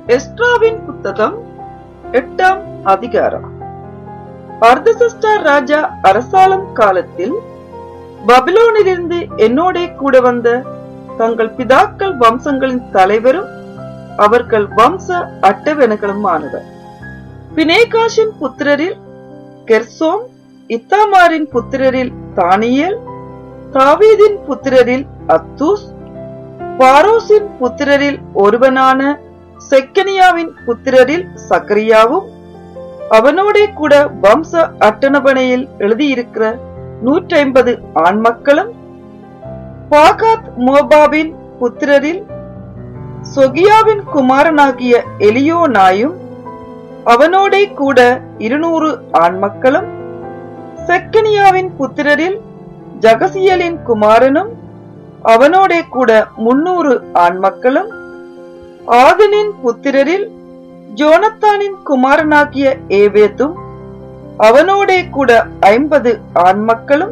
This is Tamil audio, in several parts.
எஸ்ட்ராவின் புத்தகம் எட்டாம் அதிகாரம் அர்தசஷ்டா ராஜா அரசாளும் காலத்தில் பபிலோனிலிருந்து என்னோடே கூட வந்த தங்கள் பிதாக்கள் வம்சங்களின் தலைவரும் அவர்கள் வம்ச அட்டவணைகளுமானவர் பினேகாஷின் புத்திரரில் கெர்சோம் இத்தாமாரின் புத்திரரில் தானியேல் தாவீதின் புத்திரரில் அத்தூஸ் பாரோசின் புத்திரரில் ஒருவனான செக்கனியாவின் புத்திரரில் சக்கரியாவும் அவனோடே கூட வம்ச அட்டணபனையில் எழுதியிருக்கிற நூற்றி ஐம்பது ஆண் மக்களும் பாகாத் மோபாவின் புத்திரரில் சொகியாவின் குமாரனாகிய எலியோனாயும் அவனோடே கூட இருநூறு ஆண் மக்களும் செக்கனியாவின் புத்திரரில் ஜகசியலின் குமாரனும் அவனோடே கூட முன்னூறு ஆண் மக்களும் ஆதனின் புத்திரரில் ஜோனத்தானின் குமாரனாகிய ஏவேத்தும் அவனோடே கூட ஐம்பது ஆண் மக்களும்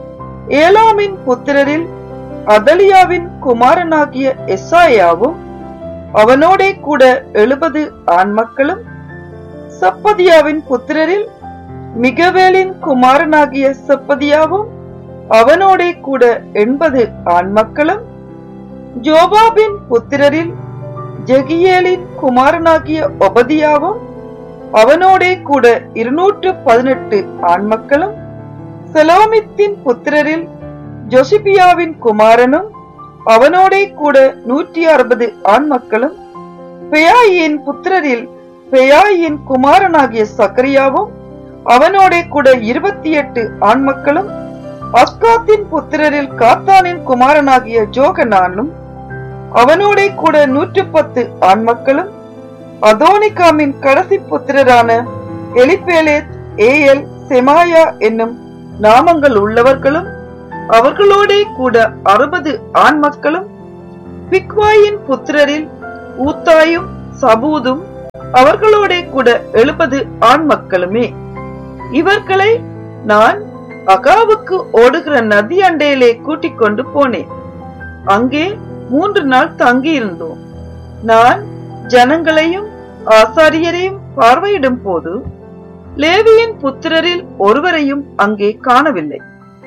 ஏலாமின் புத்திரரில் அதலியாவின் குமாரனாகிய எஸ்ஸாயாவும் அவனோடே கூட எழுபது ஆண் மக்களும் சப்பதியாவின் புத்திரரில் மிகவேலின் குமாரனாகிய சப்பதியாவும் அவனோடே கூட எண்பது ஆண் மக்களும் ஜோபாபின் புத்திரரில் ஜெகியேலின் குமாரனாகிய ஒபதியாவும் அவனோடே கூட இருநூற்று பதினெட்டு ஆண் மக்களும் செலோமித்தின் புத்திரரில் ஜொசிபியாவின் குமாரனும் அவனோடே கூட நூற்றி அறுபது ஆண் மக்களும் பெயாயின் புத்திரரில் பெயாயின் குமாரனாகிய சக்கரியாவும் அவனோடே கூட இருபத்தி எட்டு ஆண் மக்களும் அஸ்காத்தின் புத்திரரில் காத்தானின் குமாரனாகிய ஜோகனானும் அவனோடே கூட நூற்று பத்து ஆண் மக்களும் அதோனிகாமின் கடைசி புத்திரரான எலிபேலேத் ஏஎல் செமாயா என்னும் நாமங்கள் உள்ளவர்களும் அவர்களோடே கூட அறுபது ஆண் மக்களும் பிக்வாயின் புத்திரரில் ஊத்தாயும் சபூதும் அவர்களோடே கூட எழுபது ஆண் மக்களுமே இவர்களை நான் அகாவுக்கு ஓடுகிற நதி அண்டையிலே கூட்டிக் கொண்டு போனேன் அங்கே மூன்று நாள் தங்கியிருந்தோம் நான் ஜனங்களையும் ஆசாரியரையும் பார்வையிடும் போது லேவியின் புத்திரரில் ஒருவரையும் அங்கே காணவில்லை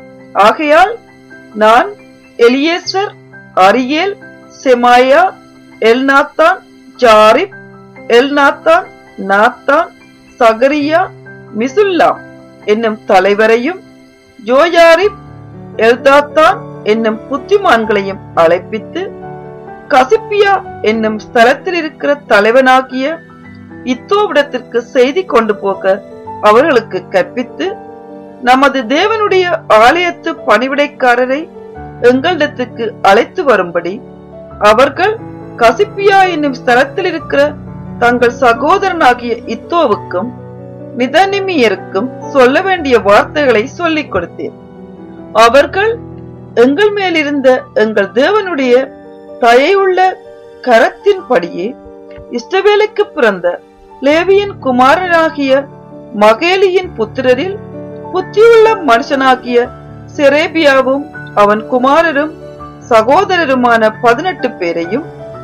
ஆகையால் நான் Eliezer Ariel Shemaiah Elnathan Jarib Elnathan Nathan Zechariah Meshullam என்னும் தலைவரையும் ஜோயாரிப் எல்தாத்தான் என்னும் புத்திமான்களையும் அழைப்பித்து கசிப்பியா என்னும் ஸ்தலத்தில் இருக்கிற தலைவனாகிய இத்தோவிடத்திற்கு செய்தி கொண்டு போக அவர்களுக்கு கற்பித்து நமது தேவனுடைய ஆலயத்து பணிவிடைக்காரரை எங்களிடத்துக்கு அழைத்து வரும்படி அவர்கள் கசிப்பியா என்னும் ஸ்தலத்தில் இருக்கிற தங்கள் சகோதரனாகிய இத்தோவுக்கும் நிதனிமியருக்கும் சொல்ல வேண்டிய வார்த்தைகளை சொல்லிக் கொடுத்தேன் அவர்கள் எங்கள் மேலிருந்த எங்கள் தேவனுடைய தயையுள்ள கரத்தின்படியே இஷ்டவேலுக்கு பிறந்த லேவியின் குமாரனாகிய மகேலியின் புத்திரரில் புத்தியுள்ள மனுஷனாகிய செரேபியாவும் அவன் குமாரரும் சகோதரருமான பதினெட்டு பேரையும்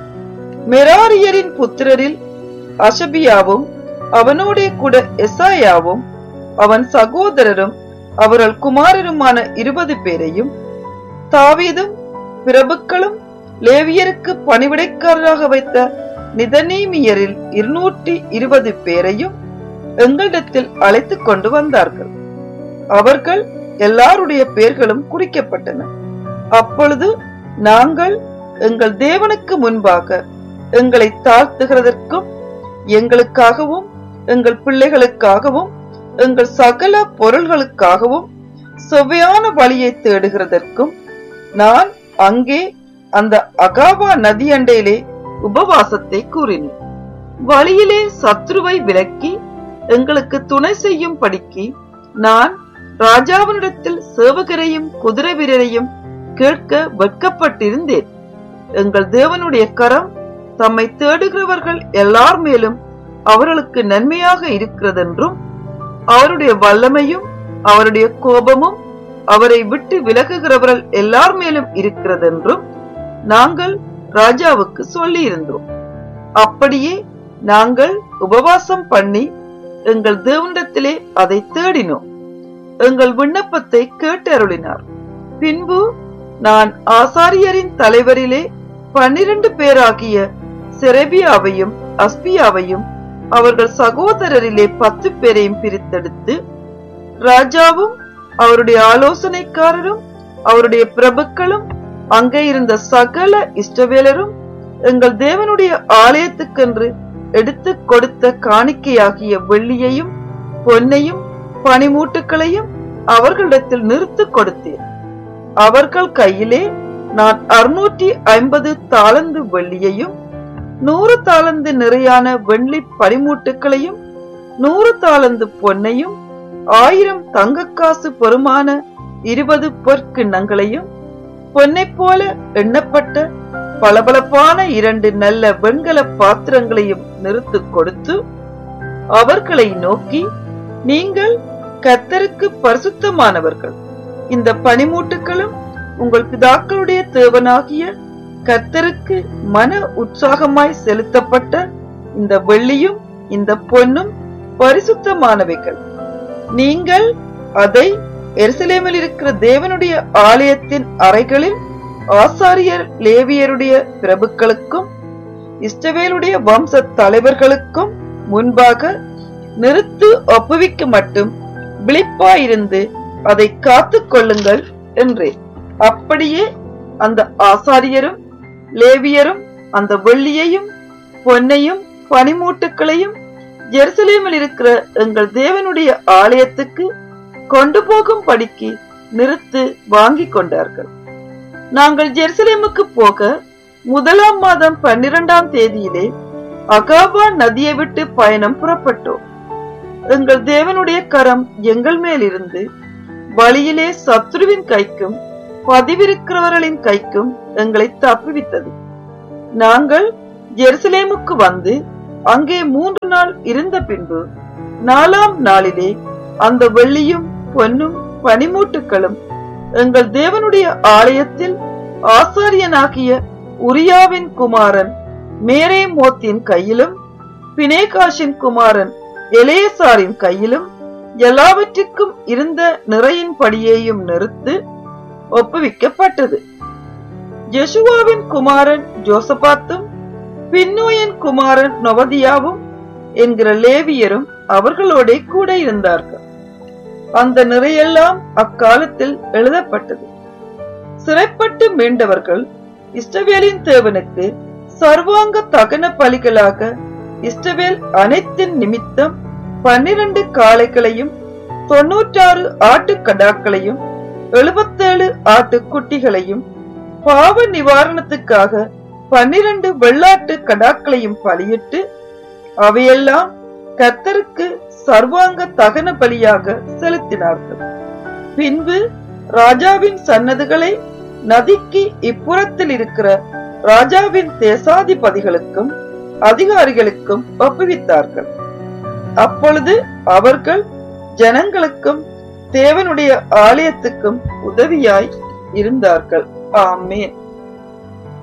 மெராரியரின் புத்திரரில் அஷபியாவும் அவனோடே கூட எசாயாவும் அவன் சகோதரரும் அவர்கள் குமாரருமான இருபது பேரையும் தாவீதும் பிரபுக்களும் லேவியருக்கு பணிவிடைக்காரராக வைத்த நிதனீமியரில் இருநூற்றி இருபது பேரையும் எங்களிடத்தில் அழைத்துக் கொண்டு வந்தார்கள் அவர்கள் எல்லாருடைய பெயர்களும் குறிக்கப்பட்டன அப்பொழுது நாங்கள் எங்கள் தேவனுக்கு முன்பாக எங்களை தாழ்த்துகிறதற்கும் எங்களுக்காகவும் எங்கள் பிள்ளைகளுக்காகவும் எங்கள் சகல பொருள்களுக்காகவும் செவ்வையான வழியை தேடுகிறதற்கும் நான் அங்கே அந்த அகாவா நதி அண்டையிலே உபவாசத்தை கூறினேன் வழியிலே சத்ருவை விலக்கி எங்களுக்கு துணை செய்யும் படிக்கு நான் ராஜாவினிடத்தில் சேவகரையும் குதிரை வீரரையும் கேட்க வெட்கப்பட்டிருந்தேன் எங்கள் தேவனுடைய கரம் தம்மை தேடுகிறவர்கள் எல்லார் மேலும் அவர்களுக்கு நன்மையாக இருக்கிறதென்றும் அவருடைய வல்லமையும் அவருடைய கோபமும் அவரை விட்டு விலகுகிறவர்கள் எல்லார் மேலும் இருக்கிறதென்றும் நாங்கள் ராஜாவுக்கு சொல்லியிருந்தோம் அப்படியே நாங்கள் உபவாசம் பண்ணி எங்கள் தேவனிடத்திலே அதை தேடினோம் எங்கள் விண்ணப்பத்தை கேட்டு அருளினார் பின்பு நான் ஆசாரியரின் தலைவரிலே பன்னிரண்டு பேராகிய செரபியாவையும் அஸ்பியாவையும் அவர்கள் சகோதரரிலே பத்து பேரையும் பிரித்தெடுத்து ராஜாவும் அவருடைய ஆலோசனைக்காரரும் அவருடைய பிரபுக்களும் அங்கே இருந்த சகல இஷ்டவேலரும் எங்கள் தேவனுடைய ஆலயத்துக்கென்று எடுத்து கொடுத்த காணிக்கையாகிய வெள்ளியையும் பொன்னையும் பனிமூட்டுக்களையும் அவர்களிடத்தில் நிறுத்து கொடுத்தேன் அவர்கள் கையிலே நான் அறுநூற்றி ஐம்பது தாளந்து வெள்ளியையும் நூறு தாளந்து நிறையான வெள்ளி பனிமூட்டுக்களையும் நூறு தாளந்து பொன்னையும் ஆயிரம் தங்கக்காசு பெருமான இருபது பொற்கிண்ணங்களையும் பொன்னைப் போல எண்ணப்பட்ட பளபளப்பான இரண்டு நல்ல வெண்கல பாத்திரங்களையும் நிறுத்து கொடுத்து அவர்களை நோக்கி நீங்கள் கத்தருக்கு பரிசுத்தமானவர்கள் இந்த பனிமூட்டுகளும் உங்கள் பிதாக்களுடைய தேவனாகிய கர்த்தருக்கு மன உற்சாகமாய் செலுத்தப்பட்ட இந்த வெள்ளியும் இந்த பொன்னும் பரிசுத்தமானவைகள் நீங்கள் அதை எருசலேமில் இருக்கிற தேவனுடைய ஆலயத்தின் அறைகளில் ஆசாரியர் லேவியருடைய பிரபுக்களுக்கும் இஸ்டவேலுடைய வம்ச தலைவர்களுக்கும் முன்பாக நிறுத்து ஒப்புவிக்க மட்டும் விழிப்பாயிருந்து அதை காத்து கொள்ளுங்கள் என்றேன் அப்படியே அந்த ஆசாரியரும் லேவியரும் அந்த வெள்ளியையும் பொன்னையும் பனிமூட்டுக்களையும் ஜெருசலேமில் இருக்கிற எங்கள் தேவனுடைய ஆலயத்துக்கு கொண்டு போகும் படிக்கு நிறுத்து வாங்கி கொண்டார்கள் நாங்கள் ஜெருசலேமுக்கு போக முதலாம் மாதம் பன்னிரெண்டாம் தேதியிலே அகாபா நதியை விட்டு பயணம் புறப்பட்டோம் எங்கள் தேவனுடைய கரம் எங்கள் மேல் இருந்து வழியிலே சத்ருவின் கைக்கும் பதிவிருக்கிறவர்களின் கைக்கும் எங்களை தப்புவித்தது நாங்கள் ஜெருசலேமுக்கு வந்து அங்கே மூன்று நாள் இருந்த பின்பு நாலாம் நாளிலே அந்த வெள்ளியும் பொன்னும் பனிமூட்டுகளும் எங்கள் தேவனுடைய ஆலயத்தில் ஆசாரியனாகிய உரியாவின் குமாரன் மேரே மோத்தின் கையிலும் பினேகாஷின் குமாரன் எலேசாரின் கையிலும் எல்லாவற்றிற்கும் இருந்த நிறையின் படியையும் நிறுத்து ஒப்புவிக்கப்பட்டது ஜெசுவாவின் குமாரன் ஜோசபாத்தும் பின்னோயின் குமாரன் நொவதியாவும் என்கிற லேவியரும் அவர்களோட கூட இருந்தார்கள் அந்த நிறையெல்லாம் அக்காலத்தில் எழுதப்பட்டது சிறைப்பட்டு மீண்டவர்கள் இஸ்டவேலின் தேவனுக்கு சர்வாங்க தகன பலிகளாக இஸ்டவேல் அனைத்தின் நிமித்தம் பன்னிரண்டு காளைகளையும் தொன்னூற்றாறு ஆட்டுக்கடாக்களையும் எழுபத்தேழு ஆட்டுக்குட்டிகளையும் பாவ நிவாரணத்துக்காக பன்னிரண்டு வெள்ளாட்டு கடாக்களையும் பலியிட்டு அவையெல்லாம் கர்த்தருக்கு சர்வாங்க தகன பலியாக செலுத்தினார்கள் பின்பு ராஜாவின் சன்னதுகளை நதிக்கு இப்புறத்தில் இருக்கிற ராஜாவின் தேசாதிபதிகளுக்கும் அதிகாரிகளுக்கும் ஒப்புவித்தார்கள் அப்பொழுது அவர்கள் ஜனங்களுக்கும் தேவனுடைய ஆலயத்துக்கும் உதவியாய் இருந்தார்கள் ஆமேன்